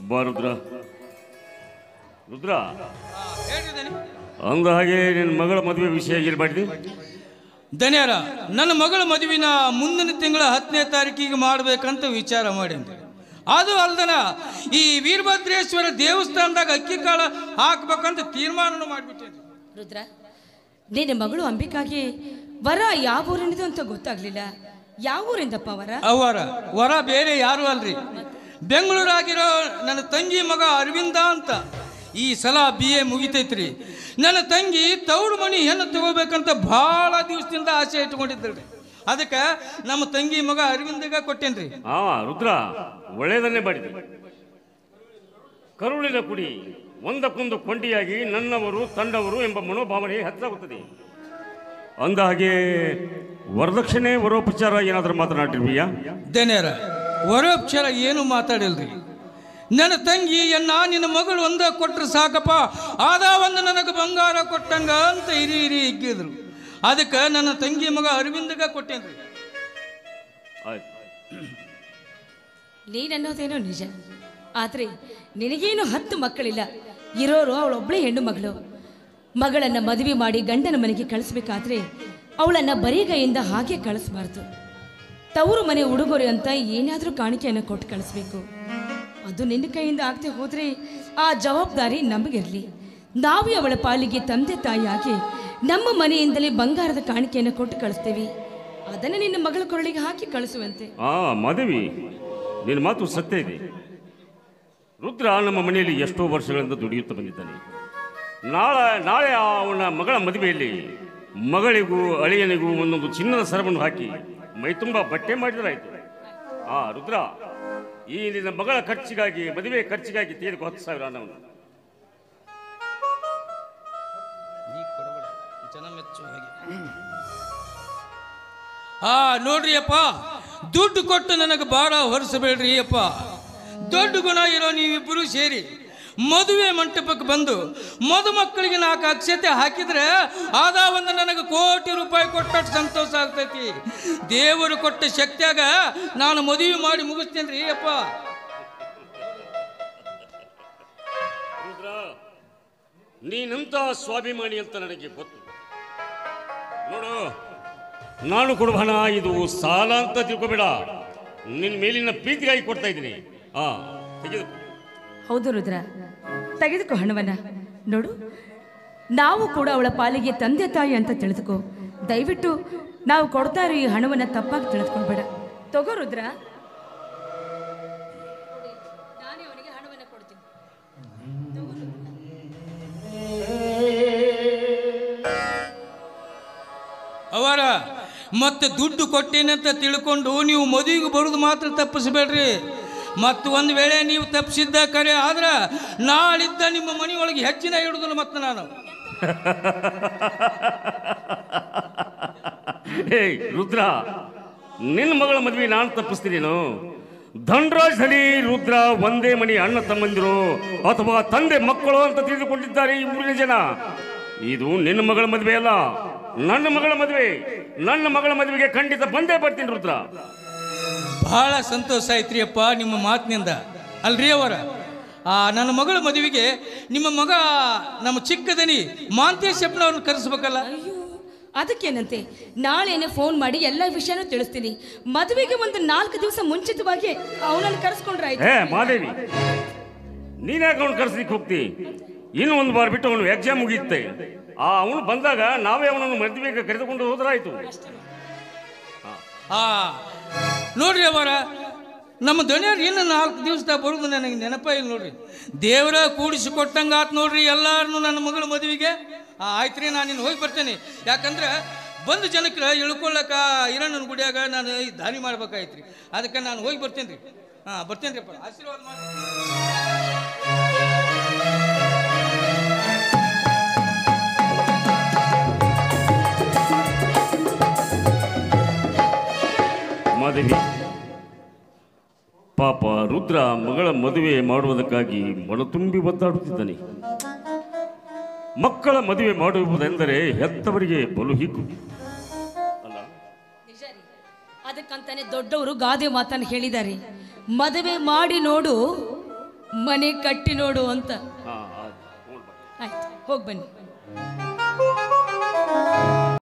ಬಾ ರುದ್ರ ರುದ್ರ ಹೇಳ್ರಿ ದನಿ ಅಂದ ಹಾಗೆ ನಿನ್ನ ಮಗಳ ಮದುವೆ ವಿಷಯ ಏನು ಮಾಡಿದೆ ಧನ್ಯರ ನನ್ನ ಮಗಳ ಮದುವಿನ ಮುಂದಿನ ತಿಂಗಳ ಹತ್ತನೇ ತಾರೀಕಿಗೆ ಮಾಡಬೇಕಂತ ವಿಚಾರ ಮಾಡೇನ್ರಿ ಅದು ಅಲ್ದನ ಈ ವೀರಭದ್ರೇಶ್ವರ ದೇವಸ್ಥಾನದಾಗ ಅಕ್ಕಿ ಕಾಳ ಹಾಕ್ಬೇಕಂತ ತೀರ್ಮಾನ ಮಾಡಿಬಿಟ್ಟೇನ್ರಿ ರುದ್ರ ನಿನ್ನ ಮಗಳು ಅಂಬಿಕಾಗೆ ವರ ಯಾವ ಊರಿನದು ಅಂತ ಗೊತ್ತಾಗ್ಲಿಲ್ಲ ಯಾವ ಊರಿಂದಪ್ಪ ವರ ಅವರ ವರ ಬೇರೆ ಯಾರು ಅಲ್ರಿ ಬೆಂಗಳೂರಾಗಿರೋ ನನ್ನ ತಂಗಿ ಮಗ ಅರವಿಂದ ಅಂತ ಈ ಸಲ ಬಿ ಎ ಮುಗಿತೈತ್ರಿ ನನ್ನ ತಂಗಿ ತೌಡು ಮಣಿ ಹೆಣ್ಣು ತಗೋಬೇಕಂತ ಭಾಳ ದಿವಸದಿಂದ ಆಸೆ ಇಟ್ಕೊಂಡಿದ್ದಳ್ರಿ ಅದಕ್ಕೆ ನಮ್ಮ ತಂಗಿ ಮಗ ಅರವಿಂದಗ ಕೊಟ್ಟೇನ್ರಿ ಆ ರುದ್ರ ಒಳ್ಳೆಯದನ್ನೇ ಮಾಡಿದೆ ಕರುಳಿನ ಕುಡಿ ಒಂದಕ್ಕೊಂದು ಕೊಂಡಿಯಾಗಿ ನನ್ನವರು ತಂಡವರು ಎಂಬ ಮನೋಭಾವನೆ ಹೆಚ್ಚಾಗುತ್ತದೆ ಅಂದ ಹಾಗೆ ವರದಕ್ಷಿಣೆ ವರೋಪಚಾರ ಏನಾದರೂ ಮಾತನಾಡಿರ್ವೀಯಾ ದನೇರ ವರೋಪಚಾರ ಏನು ಮಾತಾಡಿಲ್ರಿ ನನ್ನ ತಂಗಿ ಎನ್ನ ನಿನ್ನ ಮಗಳು ಒಂದ ಕೊಟ್ರೆ ಸಾಕಪ್ಪ ಆದ ಒಂದು ನನಗೆ ಬಂಗಾರ ಕೊಟ್ಟಂಗ ಅಂತ ಹಿರಿ ಹಿರಿ ಇಗ್ಗಿದ್ರು ಅದಕ್ಕೆ ನನ್ನ ತಂಗಿ ಮಗ ಅರವಿಂದಗ ಕೊಟ್ಟೇನ್ರಿ ಆಯ್ತು ನೀನನ್ನೋದೇನೋ ನಿಜ ಆದ್ರೆ ನಿನಗೇನು ಹತ್ತು ಮಕ್ಕಳಿಲ್ಲ ಇರೋರು ಅವಳೊಬ್ಳೆ ಹೆಣ್ಣು ಮಗಳು ಮಗಳನ್ನ ಮದುವೆ ಮಾಡಿ ಗಂಡನ ಮನೆಗೆ ಕಳಿಸ್ಬೇಕಾದ್ರೆ ಅವಳನ್ನ ಬರಿಗೈಯಿಂದ ಹಾಗೆ ಕಳಿಸ್ಬಾರ್ದು ತವರು ಮನೆ ಉಡುಗೊರೆ ಅಂತ ಏನಾದರೂ ಕಾಣಿಕೆಯನ್ನು ಕೊಟ್ಟು ಕಳಿಸ್ಬೇಕು ಅದು ನಿನ್ನ ಕೈಯಿಂದ ಆಗದೆ ಹೋದ್ರೆ ಆ ಜವಾಬ್ದಾರಿ ನಮಗಿರಲಿ ನಾವೇ ಅವಳ ಪಾಲಿಗೆ ತಂದೆ ತಾಯಿಯಾಗಿ ನಮ್ಮ ಮನೆಯಿಂದಲೇ ಬಂಗಾರದ ಕಾಣಿಕೆಯನ್ನು ಕೊಟ್ಟು ಕಳಿಸ್ತೇವೆ ಅದನ್ನು ನಿನ್ನ ಮಗಳ ಕೊರಳಿಗೆ ಹಾಕಿ ಕಳಿಸುವಂತೆ ಆ ಮಾಧವಿ ನಿನ್ನ ಮಾತು ಸತ್ಯ ಇದೆ ರುದ್ರ ನಮ್ಮ ಮನೆಯಲ್ಲಿ ಎಷ್ಟೋ ವರ್ಷಗಳಿಂದ ದುಡಿಯುತ್ತಾ ಬಂದಿದ್ದಾನೆ ನಾಳೆ ನಾಳೆ ಅವನ ಮಗಳ ಮದುವೆಯಲ್ಲಿ ಮಗಳಿಗೂ ಅಳಿಯನಿಗೂ ಒಂದೊಂದು ಚಿನ್ನದ ಸರವನ್ನು ಹಾಕಿ ಮೈ ತುಂಬ ಬಟ್ಟೆ ಮಾಡಿದರಾಯ್ತು ಆ ರುದ್ರ ಈ ನಿನ್ನ ಮಗಳ ಖರ್ಚಿಗಾಗಿ ಮದುವೆ ಖರ್ಚಿಗಾಗಿ ತೆಗೆದುಕೋ ಹತ್ತು ಸಾವಿರ ಹಣವನ್ನು ಜನ ಮೆಚ್ಚುವ ಹಾಗೆ ಆ ನೋಡ್ರಿ ಅಪ್ಪ ದುಡ್ಡು ಕೊಟ್ಟು ನನಗೆ ಬಾಳ ಹೊರಿಸಬೇಡ್ರಿ ಅಪ್ಪ ದೊಡ್ಡ ಗುಣ ಇರೋ ನೀವಿಬ್ಬರು ಸೇರಿ ಮದುವೆ ಮಂಟಪಕ್ಕೆ ಬಂದು ಮದುಮಕ್ಕಳಿಗೆ ನಾಲ್ಕು ಅಕ್ಷತೆ ಹಾಕಿದ್ರೆ ಆದ ಒಂದು ನನಗೆ ಕೋಟಿ ರೂಪಾಯಿ ಕೊಟ್ಟಷ್ಟು ಸಂತೋಷ ಆಗ್ತೈತಿ ದೇವರು ಕೊಟ್ಟ ಶಕ್ತಿಯಾಗ ನಾನು ಮದುವೆ ಮಾಡಿ ಮುಗಿಸ್ತೇನೆ ರೀ ಅಪ್ಪ ರುದ್ರ ನೀನಂತ ಸ್ವಾಭಿಮಾನಿ ಅಂತ ನನಗೆ ಗೊತ್ತು ನೋಡು ನಾನು ಕೊಡುವ ಹಣ ಇದು ಸಾಲ ಅಂತ ತಿಳ್ಕೊಬೇಡ ನಿನ್ನ ಮೇಲಿನ ಪ್ರೀತಿಗಾಗಿ ಕೊಡ್ತಾ ಇದ್ದೀನಿ ಆ ತೆಗೆದು ಹೌದು ರುದ್ರ ತೆಗೆದುಕೋ ಹಣವನ್ನ ನೋಡು ನಾವು ಕೂಡ ಅವಳ ಪಾಲಿಗೆ ತಂದೆ ತಾಯಿ ಅಂತ ತಿಳಿದುಕೋ ದಯವಿಟ್ಟು ನಾವು ಕೊಡ್ತಾ ಇರೋ ಈ ಹಣವನ್ನ ತಪ್ಪಾಗಿ ತಿಳಿದುಕೊಳ್ಬೇಡ ತಗೋ ರುದ್ರ ನಾನೇ ಅವನಿಗೆ ಹಣವನ್ನ ಕೊಡ್ತೀನಿ ಅವರ ಮತ್ತೆ ದುಡ್ಡು ಕೊಟ್ಟೇನಂತ ತಿಳ್ಕೊಂಡು ನೀವು ಮದುವೆಗೆ ಬರೋದು ಮಾತ್ರ ತಪ್ಪಿಸಬೇಡ್ರಿ ಮತ್ತು ಒಂದು ವೇಳೆ ನೀವು ತಪ್ಪಿಸಿದ್ದ ಕರೆ ಆದ್ರೆ ನಾಳಿದ್ದ ನಿಮ್ಮ ಮನೆಯೊಳಗೆ ಹೆಚ್ಚಿನ ಇಡುದಿಲ್ಲ ಮತ್ತೆ ನಾನು ಹೇ ರುದ್ರ ನಿನ್ನ ಮಗಳ ಮದುವೆ ನಾನು ತಪ್ಪಿಸ್ತೀನೇನು ಧನರಾಜ್ ಹಲಿ ರುದ್ರ ಒಂದೇ ಮಣಿ ಅಣ್ಣ ತಮ್ಮಂದಿರು ಅಥವಾ ತಂದೆ ಮಕ್ಕಳು ಅಂತ ತಿಳಿದುಕೊಂಡಿದ್ದಾರೆ ಈ ಮೂರನೇ ಜನ ಇದು ನಿನ್ನ ಮಗಳ ಮದುವೆ ಅಲ್ಲ ನನ್ನ ಮಗಳ ಮದುವೆ ನನ್ನ ಮಗಳ ಮದುವೆಗೆ ಖಂಡಿತ ಬಂದೇ ಬರ್ತೀನಿ ರುದ್ರ ಬಹಳ ಸಂತೋಷ ಆಯ್ತ್ರಿ ಅಪ್ಪ ನಿಮ್ಮ ಮಾತಿನಿಂದ ಅಲ್ರಿ ಅವರ ಆ ನನ್ನ ಮಗಳ ಮದುವೆಗೆ ನಿಮ್ಮ ಮಗ ನಮ್ಮ ಚಿಕ್ಕ ದನಿ ಮಾಂತೇಶಪ್ಪನವ್ರನ್ನ ಕರೆಸ್ಬೇಕಲ್ಲ ಅಯ್ಯೋ ಅದಕ್ಕೇನಂತೆ ನಾಳೆನೆ ಫೋನ್ ಮಾಡಿ ಎಲ್ಲ ವಿಷಯನೂ ತಿಳಿಸ್ತೀನಿ ಮದುವೆಗೆ ಒಂದು ನಾಲ್ಕು ದಿವಸ ಮುಂಚಿತವಾಗಿ ಅವನನ್ನು ಕರೆಸ್ಕೊಂಡ್ರಾಯ್ತು ಹೇ ಮಾದೇವಿ ನೀನ್ಯಾಕೆ ಅವನು ಕರ್ಸ್ಲಿಕ್ಕೆ ಹೋಗ್ತಿ ಇನ್ನು ಒಂದು ವಾರ ಬಿಟ್ಟು ಅವನು ಎಕ್ಸಾಮ್ ಮುಗಿಯುತ್ತೆ ಆ ಅವನು ಬಂದಾಗ ನಾವೇ ಅವನನ್ನು ಮದುವೆಗೆ ಕರೆದುಕೊಂಡು ಹೋದ್ರಾಯ್ತು ಆ ನೋಡ್ರಿ ಅವರ ನಮ್ಮ ದಣಿಯರು ಇನ್ನು ನಾಲ್ಕು ದಿವಸದಾಗ ಬರೋದು ನನಗೆ ನೆನಪ ಇಲ್ಲ ನೋಡ್ರಿ ದೇವರ ಕೂಡಿಸಿ ಕೊಟ್ಟಂಗೆ ಆತ್ ನೋಡ್ರಿ ಎಲ್ಲಾರನು ನನ್ನ ಮಗಳ ಮದುವೆಗೆ ಆ ಆಯ್ತು ರೀ ನಾನು ಇನ್ನು ಹೋಗಿ ಬರ್ತೇನೆ ಯಾಕಂದ್ರೆ ಬಂದು ಜನಕ್ಕೆ ಇಳ್ಕೊಳ್ಳಕ ಇರಣ್ಣನ ಗುಡಿಯಾಗ ನಾನು ಈ ದಾನಿ ಮಾಡ್ಬೇಕಾಯ್ತು ರೀ ಅದಕ್ಕೆ ನಾನು ಹೋಗಿ ಬರ್ತೇನೆ ರೀ ಹಾಂ ಬರ್ತೇನೆ ರೀ ಆಶೀರ್ವಾದ ಮಾಡಿ ಮಾದೇವಿ ಪಾಪ ರುದ್ರ ಮಗಳ ಮದುವೆ ಮಾಡುವುದಕ್ಕಾಗಿ ಮನತುಂಬಿ ಒದ್ದಾಡುತ್ತಿದ್ದಾನೆ ಮಕ್ಕಳ ಮದುವೆ ಮಾಡುವುದೆಂದರೆ ಹೆತ್ತವರಿಗೆ ಬಲು ಹಿಗ್ಗು ಅಲ್ಲ ನಿಜ ರೀ. ಅದಕ್ಕಂತಾನೆ ದೊಡ್ಡವರು ಗಾದೆ ಮಾತನ್ನು ಹೇಳಿದ್ದಾರೆ ಮದುವೆ ಮಾಡಿ ನೋಡು ಮನೆ ಕಟ್ಟಿ ನೋಡು ಅಂತ ಹಾಂ ಆಯ್ತು ಆಯ್ತು ಹೋಗಿ ಬನ್ನಿ